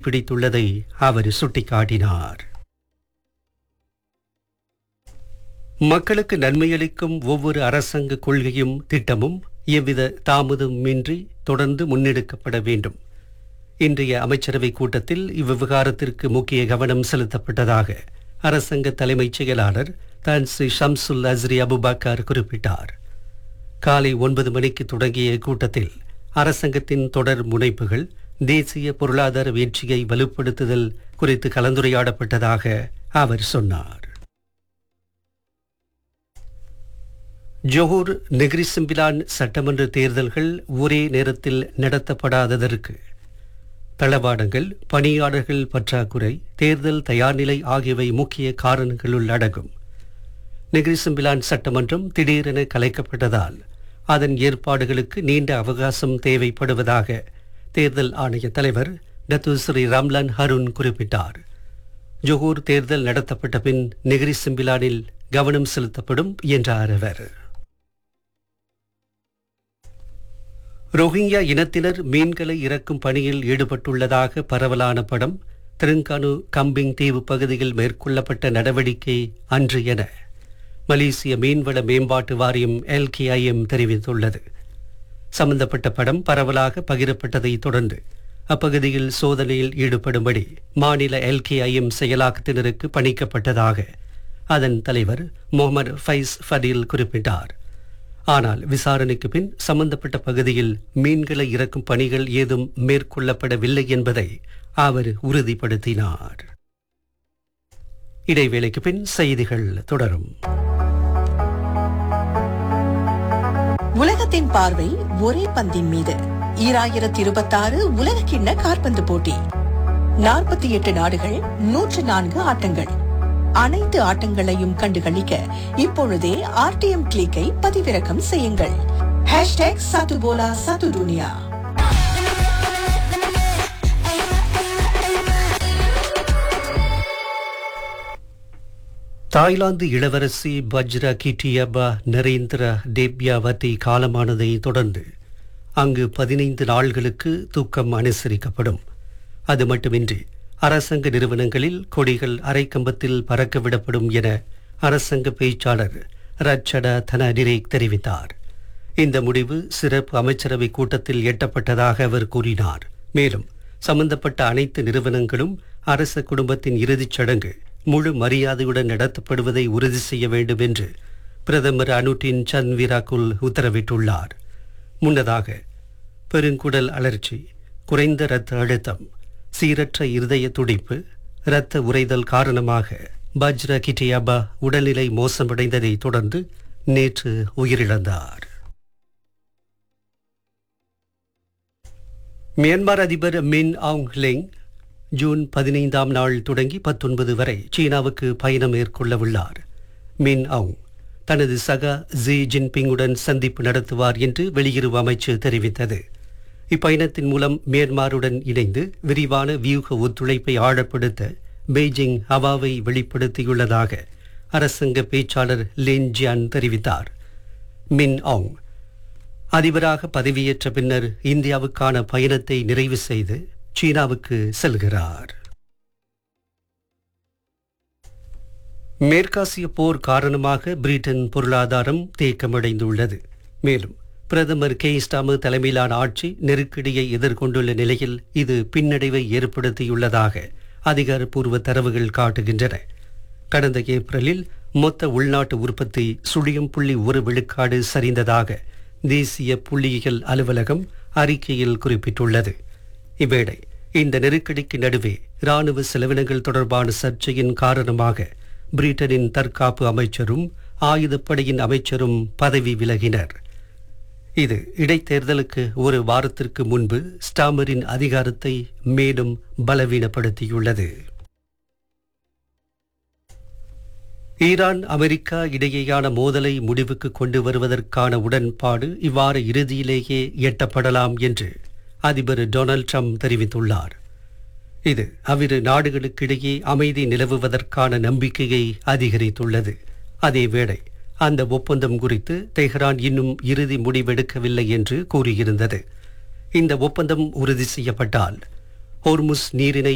பிடித்துள்ளதை அவர் சுட்டிக்காட்டினார் மக்களுக்கு நன்மையளிக்கும் ஒவ்வொரு அரசாங்க கொள்கையும் திட்டமும் எவ்வித தாமதமின்றி தொடர்ந்து முன்னெடுக்கப்பட வேண்டும் இன்றைய அமைச்சரவை கூட்டத்தில் இவ்விவகாரத்திற்கு முக்கிய கவனம் செலுத்தப்பட்டதாக அரசாங்க தலைமைச் செயலாளர் தான் ஸ்ரீ ஷம்சுல் அஸ்ரி அபுபக்கர் குறிப்பிட்டார் காலை ஒன்பது மணிக்கு தொடங்கிய கூட்டத்தில் அரசாங்கத்தின் தொடர் முனைப்புகள் தேசிய பொருளாதார வீழ்ச்சியை வலுப்படுத்துதல் குறித்து கலந்துரையாடப்பட்டதாக அவர் சொன்னார் ஜோஹூர் நெகிரி சிம்பிலான் சட்டமன்ற தேர்தல்கள் ஒரே நேரத்தில் நடத்தப்படாததற்கு தளவாடங்கள் பணியாளர்கள் பற்றாக்குறை தேர்தல் தயார்நிலை ஆகியவை முக்கிய காரணங்களுள் அடங்கும் நெகிரிசம்பிலான் சட்டமன்றம் திடீரென கலைக்கப்பட்டதால் அதன் ஏற்பாடுகளுக்கு நீண்ட அவகாசம் தேவைப்படுவதாக தேர்தல் ஆணைய தலைவர் டத்து ஸ்ரீ ராம்லான் ஹருண் குறிப்பிட்டார் ஜொஹூர் தேர்தல் நடத்தப்பட்ட பின் நெகிரி சிம்பிலானில் கவனம் செலுத்தப்படும் என்றார் அவர் ரோஹிங்யா இனத்தினர் மீன்களை இறக்கும் பணியில் ஈடுபட்டுள்ளதாக பரவலான படம் திருங்கானு கம்பிங் தீவு பகுதியில் மேற்கொள்ளப்பட்ட நடவடிக்கை அன்று என மலேசிய மீன்வள மேம்பாட்டு வாரியம் எல்கேஐஎம் தெரிவித்துள்ளது சம்பந்தப்பட்ட படம் பரவலாக பகிரப்பட்டதை தொடர்ந்து அப்பகுதியில் சோதனையில் ஈடுபடும்படி மாநில எல்கேஐஎம் செயலாக்கத்தினருக்கு பணிக்கப்பட்டதாக அதன் தலைவர் முகமது ஃபைஸ் ஃபடீல் குறிப்பிட்டார் ஆனால் விசாரணைக்கு பின் சம்பந்தப்பட்ட பகுதியில் மீன்களை இறக்கும் பணிகள் ஏதும் மேற்கொள்ளப்படவில்லை என்பதை அவர் உறுதிப்படுத்தினார் இடைவேளைக்கு பின் செய்திகள் தொடரும் உலகத்தின் பார்வை ஒரே பந்தின் மீது ஈராயிரத்தி இருபத்தாறு உலக கிண்ண காற்பந்து போட்டி நாற்பத்தி எட்டு நாடுகள் நூற்று நான்கு ஆட்டங்கள் அனைத்து ஆட்டங்களையும் கண்டுகளிக்க இப்பொழுதே ஆர்டிஎம் கிளிக்கை பதிவிறக்கம் செய்யுங்கள் ஹேஷ்டேக் சத்துபோலா சத்து துனியா தாய்லாந்து இளவரசி பஜ்ரா கிட்டியபா நரேந்திர டேப்யாவதி காலமானதை தொடர்ந்து அங்கு பதினைந்து நாள்களுக்கு தூக்கம் அனுசரிக்கப்படும் அது மட்டுமின்றி அரசாங்க நிறுவனங்களில் கொடிகள் அரைக்கம்பத்தில் பறக்க விடப்படும் என அரசாங்க பேச்சாளர் ரச்சடா தனடிரேக் தெரிவித்தார் இந்த முடிவு சிறப்பு அமைச்சரவை கூட்டத்தில் எட்டப்பட்டதாக அவர் கூறினார் மேலும் சம்பந்தப்பட்ட அனைத்து நிறுவனங்களும் அரச குடும்பத்தின் இறுதிச் சடங்கு முழு மரியாதையுடன் நடத்தப்படுவதை உறுதி செய்ய வேண்டும் என்று பிரதமர் அனுட்டின் சன்வீராக்குல் உத்தரவிட்டுள்ளார் முன்னதாக பெருங்குடல் அழற்சி குறைந்த இரத்த அழுத்தம் சீரற்ற இருதய துடிப்பு இரத்த உறைதல் காரணமாக பஜ்ர கிட்டியாபா உடல்நிலை மோசமடைந்ததை தொடர்ந்து நேற்று உயிரிழந்தார் மியான்மர் அதிபர் மின் ஆங் லெங் ஜூன் பதினைந்தாம் நாள் தொடங்கி பத்தொன்பது வரை சீனாவுக்கு பயணம் மேற்கொள்ள உள்ளார் மின் ஆங் தனது சகா ஜி ஜின்பிங்குடன் சந்திப்பு நடத்துவார் என்று வெளியுறவு அமைச்சு தெரிவித்தது இப்பயணத்தின் மூலம் மியான்மருடன் இணைந்து விரிவான வியூக ஒத்துழைப்பை ஆழப்படுத்த பெய்ஜிங் ஹவாவை வெளிப்படுத்தியுள்ளதாக அரசாங்க பேச்சாளர் லின் ஜியான் தெரிவித்தார் மின் ஆங் அதிபராக பதவியேற்ற பின்னர் இந்தியாவுக்கான பயணத்தை நிறைவு செய்து சீனாவுக்கு செல்கிறார் மேற்காசிய போர் காரணமாக பிரிட்டன் பொருளாதாரம் தேக்கமடைந்துள்ளது மேலும் பிரதமர் கே ஸ்டாமு தலைமையிலான ஆட்சி நெருக்கடியை எதிர்கொண்டுள்ள நிலையில் இது பின்னடைவை ஏற்படுத்தியுள்ளதாக அதிகாரப்பூர்வ தரவுகள் காட்டுகின்றன கடந்த ஏப்ரலில் மொத்த உள்நாட்டு உற்பத்தி சுழியம் புள்ளி ஒரு விழுக்காடு சரிந்ததாக தேசிய புள்ளியியல் அலுவலகம் அறிக்கையில் குறிப்பிட்டுள்ளது இவ்வேளை இந்த நெருக்கடிக்கு நடுவே இராணுவ செலவினங்கள் தொடர்பான சர்ச்சையின் காரணமாக பிரிட்டனின் தற்காப்பு அமைச்சரும் ஆயுதப்படையின் அமைச்சரும் பதவி விலகினர் இது இடைத்தேர்தலுக்கு ஒரு வாரத்திற்கு முன்பு ஸ்டாமரின் அதிகாரத்தை மேலும் பலவீனப்படுத்தியுள்ளது ஈரான் அமெரிக்கா இடையேயான மோதலை முடிவுக்கு கொண்டு வருவதற்கான உடன்பாடு இவ்வார இறுதியிலேயே எட்டப்படலாம் என்று அதிபர் டொனால்ட் ட்ரம்ப் தெரிவித்துள்ளார் இது அவ்விரு நாடுகளுக்கிடையே அமைதி நிலவுவதற்கான நம்பிக்கையை அதிகரித்துள்ளது அதேவேளை அந்த ஒப்பந்தம் குறித்து தெஹ்ரான் இன்னும் இறுதி முடிவெடுக்கவில்லை என்று கூறியிருந்தது இந்த ஒப்பந்தம் உறுதி செய்யப்பட்டால் ஹோர்முஸ் நீரிணை